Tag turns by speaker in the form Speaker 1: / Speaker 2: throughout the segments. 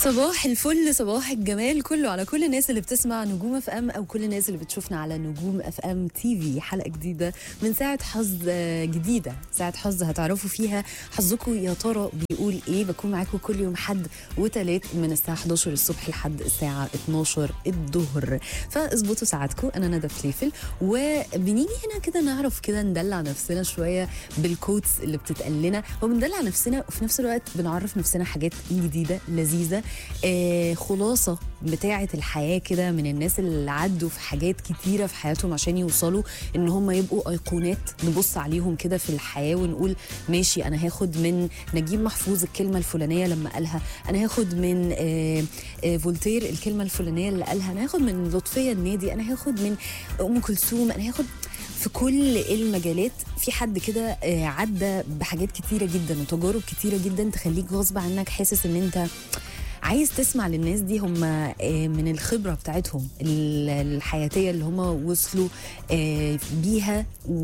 Speaker 1: صباح الفل صباح الجمال كله على كل الناس اللي بتسمع نجوم اف ام او كل الناس اللي بتشوفنا على نجوم اف ام تي في حلقه جديده من ساعه حظ آه، جديده ساعه حظ هتعرفوا فيها حظكم يا ترى بيقول ايه بكون معاكم كل يوم حد وتلات من الساعه 11 الصبح لحد الساعه 12 الظهر فاظبطوا ساعتكم انا ندى فليفل وبنيجي هنا كده نعرف كده ندلع نفسنا شويه بالكوتس اللي بتتقال لنا وبندلع نفسنا وفي نفس الوقت بنعرف نفسنا حاجات جديده لذيذه آه خلاصه بتاعه الحياه كده من الناس اللي عدوا في حاجات كتيره في حياتهم عشان يوصلوا ان هم يبقوا ايقونات نبص عليهم كده في الحياه ونقول ماشي انا هاخد من نجيب محفوظ الكلمه الفلانيه لما قالها انا هاخد من آه آه فولتير الكلمه الفلانيه اللي قالها انا هاخد من لطفيه النادي انا هاخد من ام كلثوم انا هاخد في كل المجالات في حد كده آه، عدى بحاجات كتيره جدا وتجارب كتيره جدا تخليك غصب عنك حاسس ان انت عايز تسمع للناس دي هم آه، من الخبره بتاعتهم ال- الحياتيه اللي هم وصلوا آه، بيها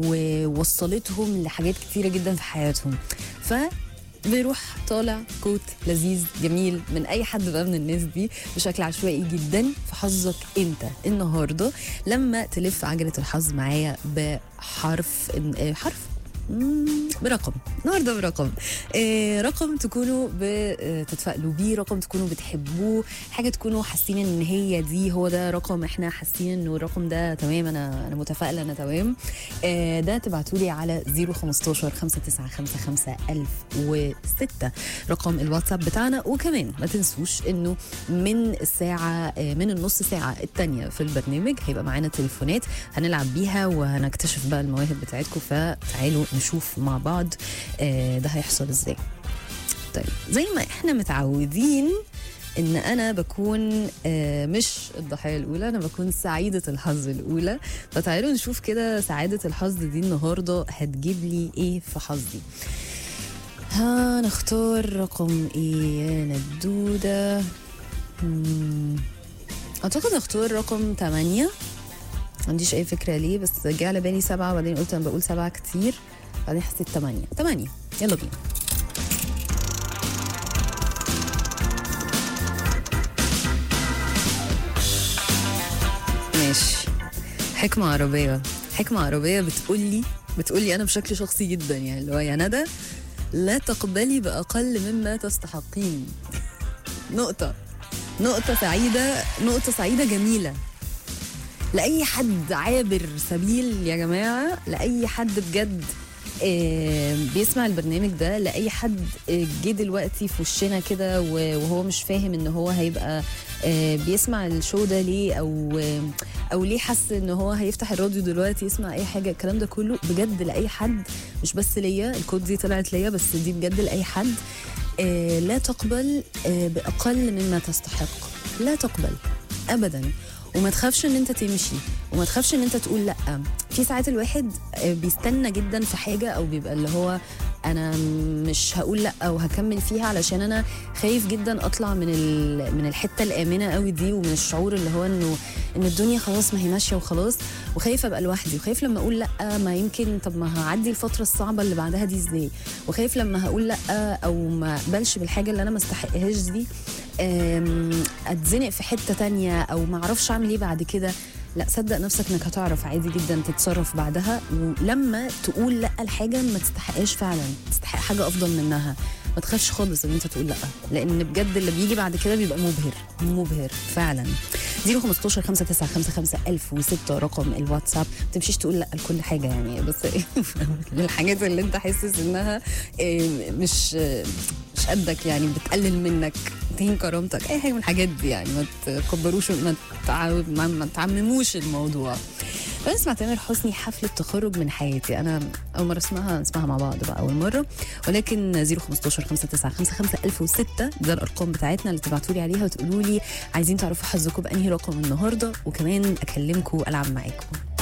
Speaker 1: ووصلتهم لحاجات كتيره جدا في حياتهم ف بيروح طالع كوت لذيذ جميل من اي حد بقى من الناس دي بشكل عشوائي جدا في حظك انت النهارده لما تلف عجله الحظ معايا بحرف آه، حرف مم، برقم النهارده برقم آه رقم تكونوا بتتفائلوا بيه رقم تكونوا بتحبوه حاجه تكونوا حاسين ان هي دي هو ده رقم احنا حاسين انه الرقم ده تمام انا انا متفائله انا تمام آه ده تبعتوا لي على 015 5955 1006 رقم الواتساب بتاعنا وكمان ما تنسوش انه من الساعه آه من النص ساعه الثانيه في البرنامج هيبقى معانا تليفونات هنلعب بيها وهنكتشف بقى المواهب بتاعتكم فتعالوا نشوف مع بعض آه ده هيحصل ازاي طيب زي ما احنا متعودين ان انا بكون آه، مش الضحيه الاولى انا بكون سعيده الحظ الاولى فتعالوا نشوف كده سعاده الحظ دي النهارده هتجيب لي ايه في حظي هنختار رقم ايه يا ندوده مم، اعتقد اختار رقم 8 ما عنديش اي فكره ليه بس جه على بالي سبعه وبعدين قلت انا بقول سبعه كتير بعدين حسيت 8 8 يلا بينا ماشي حكمة عربية حكمة عربية بتقولي بتقولي أنا بشكل شخصي جدا يعني اللي هو يا ندى لا تقبلي بأقل مما تستحقين نقطة نقطة سعيدة نقطة سعيدة جميلة لأي حد عابر سبيل يا جماعة لأي حد بجد آه، بيسمع البرنامج ده لأي حد آه، جه دلوقتي في وشنا كده و- وهو مش فاهم ان هو هيبقى آه، بيسمع الشو ده ليه او آه، او ليه حس ان هو هيفتح الراديو دلوقتي يسمع اي حاجه الكلام ده كله بجد لاي حد مش بس ليا الكود دي طلعت ليا بس دي بجد لاي حد آه، لا تقبل آه، باقل مما تستحق لا تقبل ابدا وما تخافش ان انت تمشي وما تخافش ان انت تقول لا في ساعات الواحد آه، بيستنى جدا في حاجه او بيبقى اللي هو انا مش هقول لا وهكمل فيها علشان انا خايف جدا اطلع من ال- من الحته الامنه قوي دي ومن الشعور اللي هو انه ان الدنيا خلاص ما هي ماشيه وخلاص وخايف ابقى لوحدي وخايف لما اقول لا ما يمكن طب ما هعدي الفتره الصعبه اللي بعدها دي ازاي وخايف لما هقول لا او ما اقبلش بالحاجه اللي انا ما استحقهاش دي أم، اتزنق في حته تانية او ما اعرفش اعمل ايه بعد كده لا صدق نفسك انك هتعرف عادي جدا تتصرف بعدها ولما تقول لا الحاجه ما تستحقهاش فعلا تستحق حاجه افضل منها ما تخافش خالص ان انت تقول لا لان بجد اللي بيجي بعد كده بيبقى مبهر مبهر فعلا 015 5955 1006 رقم الواتساب ما تمشيش تقول لا لكل حاجه يعني بس للحاجات اللي انت حاسس انها إيه، مش مش قدك يعني بتقلل منك تهين كرامتك اي حاجه من الحاجات دي يعني ما تكبروش ما تع- ما ما تعمموش الموضوع بنسمع تامر حسني حفلة تخرج من حياتي أنا أول مرة اسمعها نسمعها مع بعض بقى أول مرة ولكن 015 5955 1006 ده الأرقام بتاعتنا اللي تبعتوا لي عليها وتقولوا لي عايزين تعرفوا حظكم بأنهي رقم النهاردة وكمان أكلمكم ألعب معاكم